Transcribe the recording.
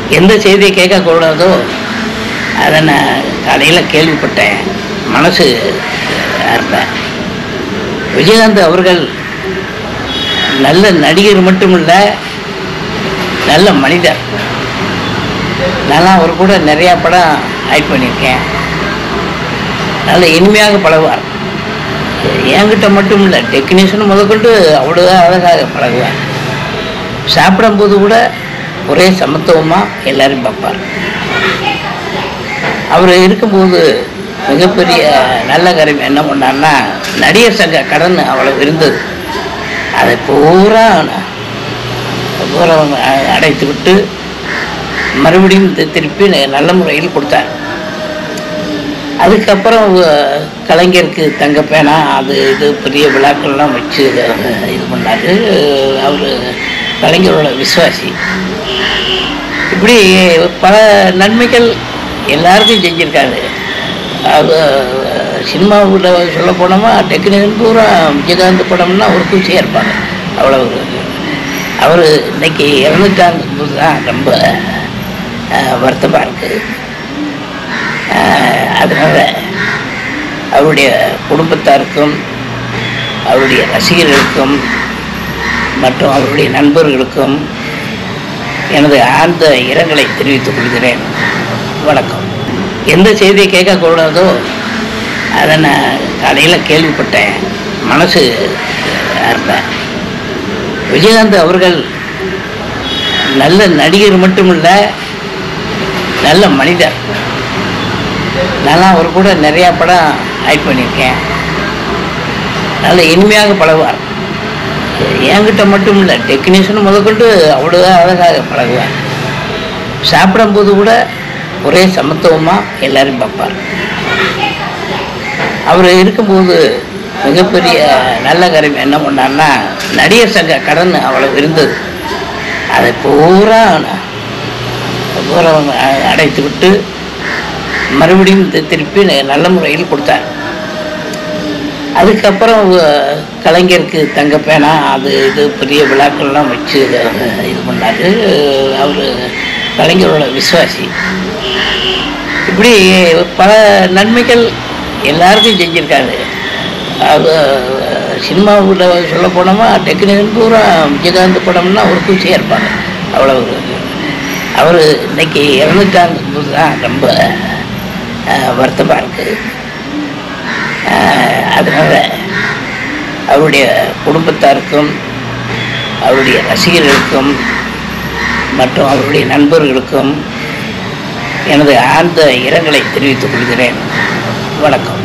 எந்த செய்தியை கேட்கக்கூடாதோ அதை நான் காலையில் கேள்விப்பட்டேன் மனசு அறுப்பேன் விஜயகாந்த் அவர்கள் நல்ல நடிகர் மட்டுமில்ல நல்ல மனிதர் நான் அவர் கூட நிறையா படம் ஆக்ட் பண்ணியிருக்கேன் நல்ல இனிமையாக பழகுவார் என்கிட்ட மட்டும் இல்லை டெக்னீஷியன் முதற்கொண்டு அவ்வளோ அழகாக பழகுவார் சாப்பிடும்போது கூட ஒரே சமத்துவமாக எல்லாரும் பார்ப்பார் அவர் இருக்கும்போது மிகப்பெரிய நல்ல காரியம் என்ன பண்ணார்னா நடிகர் சங்க கடன் அவ்வளவு இருந்தது அதை பூரா பூரா அடைத்து விட்டு மறுபடியும் தி- திருப்பி ந- நல்ல முறையில் கொடுத்தார் அதுக்கப்புறம் வ- கலைஞருக்கு தங்க பேனா அது இது பெரிய விழாக்கள்லாம் வச்சு இத- இது பண்ணார் அவர் கலைஞரோட விசுவாசி இப்படி பல நன்மைகள் எல்லாருக்கும் செஞ்சுருக்காரு அது சினிமாவில் சொல்ல போனோமா டெக்னீஷியன் பூரா விஜயகாந்த் படம்னா ஒரு குச்சியாக இருப்பாங்க அவ்வளோ ஒரு அவர் இன்னைக்கு இறந்துட்டாங்க போது தான் ரொம்ப வருத்தமாக இருக்குது அதனால் அவருடைய குடும்பத்தாருக்கும் அவருடைய ரசிகர்களுக்கும் மற்றும் அவருடைய நண்பர்களுக்கும் எனது ஆழ்ந்த இரங்கலை தெரிவித்துக் கொள்கிறேன் வணக்கம் எந்த செய்தியை கேட்கக்கூடாதோ அதை நான் காலையில் கேள்விப்பட்டேன் மனசு அறுப்பேன் விஜயகாந்த் அவர்கள் நல்ல நடிகர் மட்டுமில்ல நல்ல மனிதர் நான் அவர் கூட நிறையா படம் ஆக்ட் பண்ணியிருக்கேன் நல்ல இனிமையாக பழகுவார் என்கிட்ட மட்டும் இல்லை டெக்னீஷியன் முதற்கொண்டு அவ்வளோ அழகாக பழகுவார் சாப்பிடும்போது கூட ஒரே சமத்துவமாக எல்லாரும் பார்ப்பார் அவர் இருக்கும்போது மிகப்பெரிய நல்ல காரியம் என்ன பண்ணார்னா நடிகர் சங்க கடன் அவ்வளவு இருந்தது அதை பூரா பூரா அடைத்து விட்டு மறுபடியும் தி- திருப்பி ந- நல்ல முறையில் கொடுத்தார் அதுக்கப்புறம் வ- கலைஞருக்கு தங்க பேனா அது இது பெரிய விழாக்கள்லாம் வச்சு இத- இது பண்ணார் அவர் கலைஞரோட விசுவாசி இப்படி பல நன்மைகள் எல்லாருக்கும் செஞ்சுருக்காரு அது சினிமாவில் சொல்ல போனோமா டெக்னீஷியன் பூரா விஜயகாந்த் படம்னா ஒரு குச்சியாக இருப்பாங்க அவ்வளோ ஒரு அவர் இன்னைக்கு இறந்துட்டாங்க போது தான் ரொம்ப வருத்தமாக இருக்குது அதனால் அவருடைய குடும்பத்தாருக்கும் அவருடைய ரசிகர்களுக்கும் மற்றும் அவருடைய நண்பர்களுக்கும் எனது ஆழ்ந்த இரங்கலை தெரிவித்துக் கொள்கிறேன் வணக்கம்